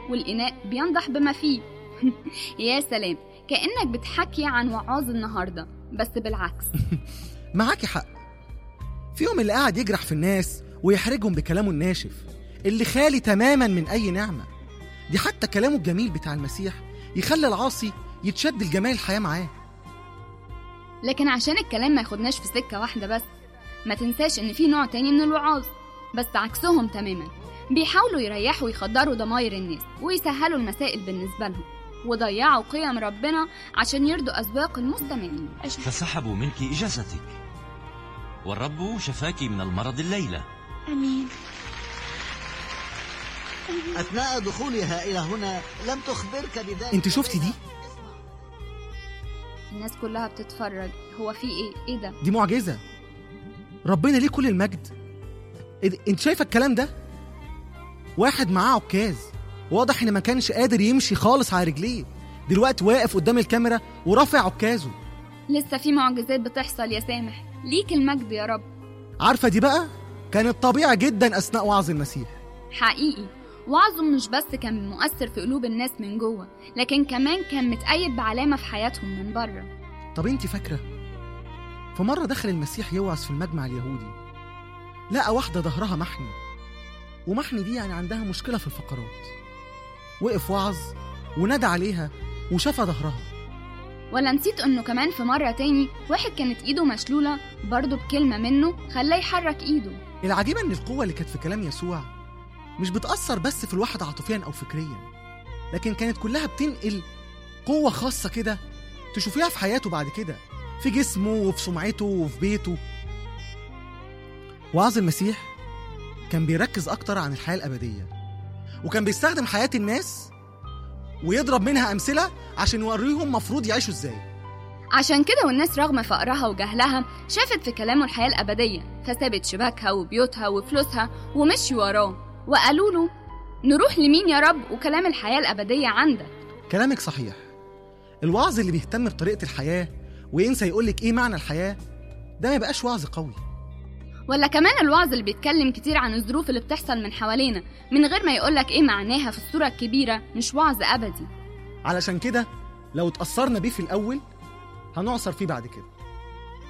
والإناء بينضح بما فيه يا سلام كأنك بتحكي عن وعاظ النهاردة بس بالعكس معاكي حق فيهم اللي قاعد يجرح في الناس ويحرجهم بكلامه الناشف اللي خالي تماما من أي نعمة دي حتى كلامه الجميل بتاع المسيح يخلي العاصي يتشد الجمال الحياة معاه لكن عشان الكلام ما ياخدناش في سكة واحدة بس ما تنساش إن في نوع تاني من الوعاظ بس عكسهم تماما بيحاولوا يريحوا ويخدروا ضماير الناس ويسهلوا المسائل بالنسبة لهم وضيعوا قيم ربنا عشان يرضوا أذواق المستمعين فسحبوا منك إجازتك والرب شفاك من المرض الليلة أمين أثناء دخولها إلى هنا لم تخبرك بذلك انت شفتي دي؟ الناس كلها بتتفرج هو في إيه؟ إيه ده؟ دي معجزة ربنا ليه كل المجد إيه ده؟ انت شايفة الكلام ده؟ واحد معاه عكاز واضح ان ما كانش قادر يمشي خالص على رجليه دلوقتي واقف قدام الكاميرا ورافع عكازه لسه في معجزات بتحصل يا سامح ليك المجد يا رب عارفة دي بقى؟ كانت طبيعة جدا أثناء وعظ المسيح حقيقي وعظه مش بس كان مؤثر في قلوب الناس من جوه لكن كمان كان متأيد بعلامة في حياتهم من بره طب انت فاكرة؟ في مرة دخل المسيح يوعظ في المجمع اليهودي لقى واحدة ظهرها محني ومحني دي يعني عندها مشكلة في الفقرات وقف وعظ ونادى عليها وشافها ظهرها ولا نسيت انه كمان في مرة تاني واحد كانت ايده مشلولة برضه بكلمة منه خلاه يحرك ايده العجيبة إن القوة اللي كانت في كلام يسوع مش بتأثر بس في الواحد عاطفيا أو فكريا لكن كانت كلها بتنقل قوة خاصة كده تشوفيها في حياته بعد كده في جسمه وفي سمعته وفي بيته وعظ المسيح كان بيركز أكتر عن الحياة الأبدية وكان بيستخدم حياة الناس ويضرب منها أمثلة عشان يوريهم مفروض يعيشوا إزاي عشان كده والناس رغم فقرها وجهلها شافت في كلامه الحياة الأبدية فسابت شباكها وبيوتها وفلوسها ومشي وراه وقالوا له نروح لمين يا رب وكلام الحياة الأبدية عندك كلامك صحيح الوعظ اللي بيهتم بطريقة الحياة وينسى يقولك إيه معنى الحياة ده ما يبقاش وعظ قوي ولا كمان الوعظ اللي بيتكلم كتير عن الظروف اللي بتحصل من حوالينا من غير ما يقولك ايه معناها في الصورة الكبيرة مش وعظ أبدي علشان كده لو اتأثرنا بيه في الأول هنعصر فيه بعد كده